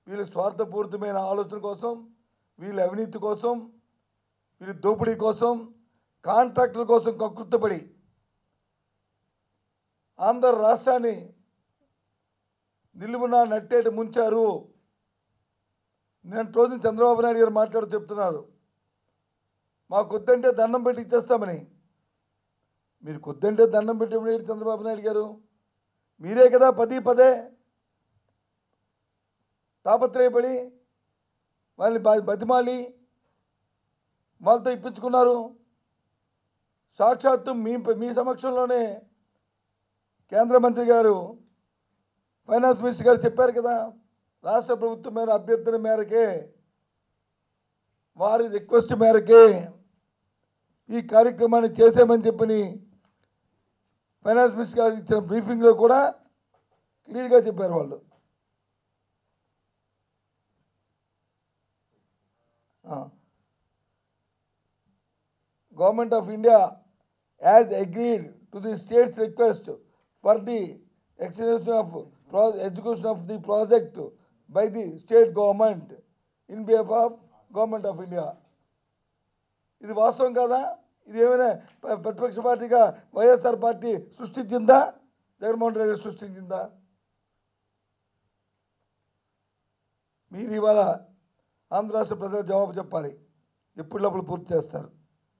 వీళ్ళ స్వార్థపూరితమైన ఆలోచన కోసం వీళ్ళ అవినీతి కోసం వీళ్ళ దోపిడీ కోసం కాంట్రాక్టుల కోసం కకృత్తపడి ఆంధ్ర రాష్ట్రాన్ని నిలువున నట్టేట ముంచారు నేను రోజు చంద్రబాబు నాయుడు గారు మాట్లాడుతూ చెప్తున్నారు మాకు వద్దంటే దండం పెట్టి ఇచ్చేస్తామని మీరు కొద్దంటే దండం పెట్టి ఇవ్వలేదు చంద్రబాబు నాయుడు గారు మీరే కదా పది పదే తాపత్రయపడి వాళ్ళని బ- బతిమాలి వాళ్ళతో ఇప్పించుకున్నారు సాక్షాత్తు మీ మీ సమక్షంలోనే కేంద్ర మంత్రి గారు ఫైనాన్స్ మినిస్టర్ గారు చెప్పారు కదా రాష్ట్ర ప్రభుత్వం మీద అభ్యర్థన మేరకే వారి రిక్వెస్ట్ మేరకే ఈ కార్యక్రమాన్ని చేసామని చెప్పని ఫైనాన్స్ మినిస్టర్ గారు ఇచ్చిన బ్రీఫింగ్లో కూడా క్లియర్గా చెప్పారు వాళ్ళు government of India has agreed to the states request for the extension of execution of the project by the state government in behalf of government of India ఇది వాస్తవం కాదా ఇది ఏమైనా ప- ప్రతిపక్ష పార్టీగా వైఎస్ఆర్ పార్టీ సృష్టించిందా జగన్మోహన్ రెడ్డి గారు సృష్టించిందా మీరు ఇవాళ ఆంధ్ర రాష్ట్ర ప్రజలకు జవాబు చెప్పాలి ఎప్పుడు లోపల పూర్తి చేస్తారు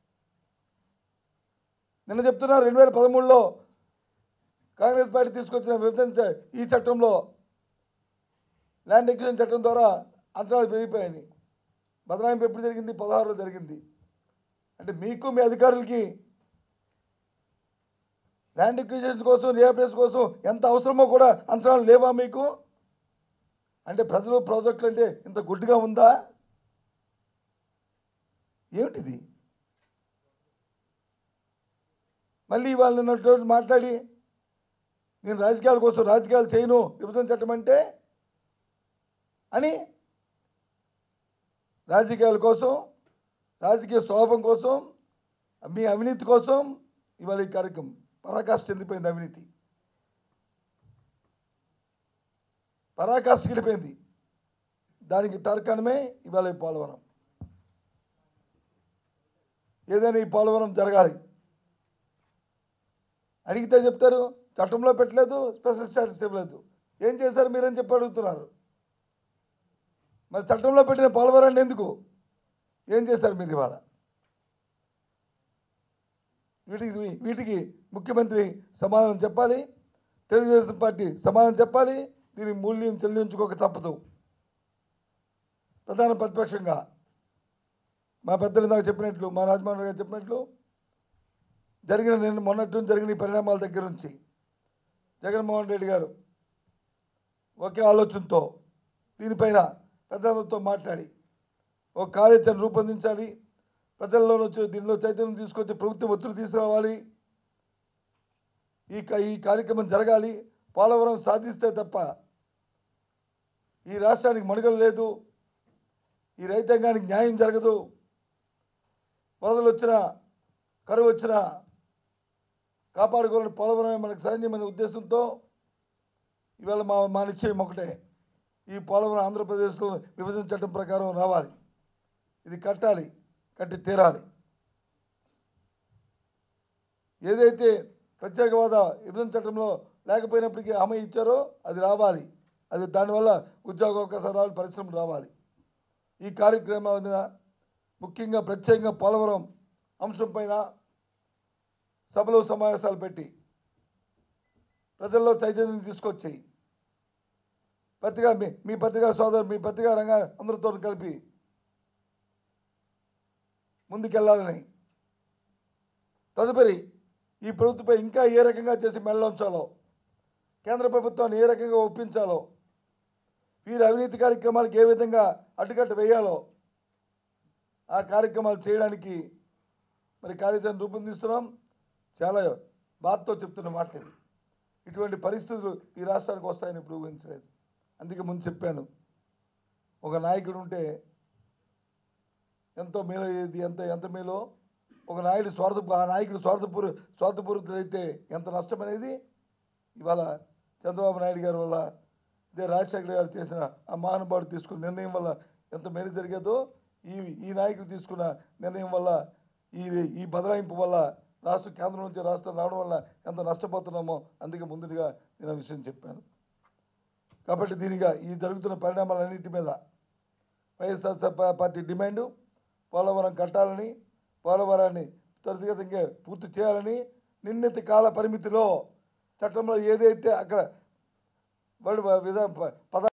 నిన్న చెప్తున్నారు రెండు వేల పదమూడులో కాంగ్రెస్ పార్టీ తీసుకొచ్చిన విభజన చ- ఈ చట్టంలో ల్యాండ్ ఎక్విజిషన్ చట్టం ద్వారా అంతరాలు పెరిగిపోయాయి బదనాయింపు ఎప్పుడు జరిగింది పదహారులో జరిగింది అంటే మీకు మీ అధికారులకి ల్యాండ్ ఎక్విజిషన్ కోసం రియాప్లేస్ కోసం ఎంత అవసరమో కూడా అంచనాలు లేవా మీకు అంటే ప్రజలు ప్రాజెక్టులు అంటే ఇంత గుడ్డిగా ఉందా ఏమిటిది మళ్ళీ వాళ్ళు ఉన్నటువంటి మాట్లాడి నేను రాజకీయాల కోసం రాజకీయాలు చేయను విభజన చట్టం అంటే అని రాజకీయాల కోసం రాజకీయ స్వభావం కోసం మీ అవినీతి కోసం ఇవాళ ఈ కార్యక్రమం పరాకాష్ఠ చెందిపోయింది అవినీతి పరాకాష్ఠకి వెళ్ళిపోయింది దానికి తార్కాణమే ఇవాళ ఈ పోలవరం ఏదైనా ఈ పోలవరం జరగాలి అడిగితే చెప్తారు చట్టంలో పెట్టలేదు స్పెషల్ స్టాటస్ ఇవ్వలేదు ఏం చేశారు మీరని చెప్పి అడుగుతున్నారు మరి చట్టంలో పెట్టిన పోలవరాన్ని ఎందుకు ఏం చేశారు మీరు ఇవాళ వీటికి వీటికి ముఖ్యమంత్రి సమాధానం చెప్పాలి తెలుగుదేశం పార్టీ సమాధానం చెప్పాలి దీని మూల్యం చెల్లించుకోక తప్పదు ప్రధాన ప్రతిపక్షంగా మా పెద్దలు ఇందాక చెప్పినట్లు మా రాజమోహన్ గారు చెప్పినట్లు జరిగిన నిన్న మొన్నటి నుంచి జరిగిన ఈ పరిణామాల దగ్గర నుంచి జగన్మోహన్ రెడ్డి గారు ఒకే ఆలోచనతో దీనిపైన పెద్దలతో మాట్లాడి ఒక కార్యాచరణ రూపొందించాలి ప్రజల్లో వచ్చి దీనిలో చైతన్యం తీసుకొచ్చి ప్రభుత్వం ఒత్తిడి తీసుకురావాలి ఈ క- ఈ కార్యక్రమం జరగాలి పోలవరం సాధిస్తే తప్ప ఈ రాష్ట్రానికి మనుగడ లేదు ఈ రైతాంగానికి న్యాయం జరగదు వరదలు వచ్చినా కరువు వచ్చినా కాపాడుకోవాలని పోలవరమే మనకు సైన్యమైన ఉద్దేశంతో ఇవాళ మా మా నిశ్చయం ఒకటే ఈ పోలవరం ఆంధ్రప్రదేశ్లో విభజన చట్టం ప్రకారం రావాలి ఇది కట్టాలి కట్టి తీరాలి ఏదైతే ప్రత్యేక హోదా విభజన చట్టంలో లేకపోయినప్పటికీ హామీ ఇచ్చారో అది రావాలి అది దానివల్ల ఉద్యోగ అవకాశాలు రావాలి పరిశ్రమలు రావాలి ఈ కార్యక్రమాల మీద ముఖ్యంగా ప్రత్యేకంగా పోలవరం అంశం పైన సభలో సమావేశాలు పెట్టి ప్రజల్లో చైతన్యం తీసుకొచ్చి పత్రికా మీ మీ పత్రికా సోదరు మీ పత్రికా రంగ అందరితో కలిపి ముందుకెళ్ళాలని తదుపరి ఈ ప్రభుత్వంపై ఇంకా ఏ రకంగా చేసి మెళ్ళొంచాలో కేంద్ర ప్రభుత్వాన్ని ఏ రకంగా ఒప్పించాలో వీరి అవినీతి కార్యక్రమాలకు ఏ విధంగా అడ్డుకట్ట వేయాలో ఆ కార్యక్రమాలు చేయడానికి మరి కార్యాచరణ రూపొందిస్తున్నాం చాలా బాధతో చెప్తున్న మాటలు ఇటువంటి పరిస్థితులు ఈ రాష్ట్రానికి వస్తాయని ఇప్పుడు ఊహించలేదు అందుకే ముందు చెప్పాను ఒక నాయకుడు ఉంటే ఎంతో మేలు ఇది ఎంత ఎంత మేలో ఒక నాయుడు స్వార్థ ఆ నాయకుడు స్వార్థపూర్ స్వార్థపూరితుడైతే ఎంత నష్టం అనేది ఇవాళ చంద్రబాబు నాయుడు గారి వల్ల ఇదే రాజశేఖర గారు చేసిన ఆ మహానుభావుడు తీసుకున్న నిర్ణయం వల్ల ఎంత మేలు జరిగేదో ఈ ఈ నాయకులు తీసుకున్న నిర్ణయం వల్ల ఈ ఈ బదలాయింపు వల్ల రాష్ట్ర కేంద్రం నుంచి రాష్ట్రం రావడం వల్ల ఎంత నష్టపోతున్నామో అందుకే ముందుగా నేను ఆ విషయం చెప్పాను కాబట్టి దీనిగా ఈ జరుగుతున్న పరిణామాలన్నింటి మీద వైఎస్ఆర్ పార్టీ డిమాండు పోలవరం కట్టాలని పోలవరాన్ని త్వరితగతంగా పూర్తి చేయాలని నిర్ణీత కాల పరిమితిలో చట్టంలో ఏదైతే అక్కడ వాడు విధా పద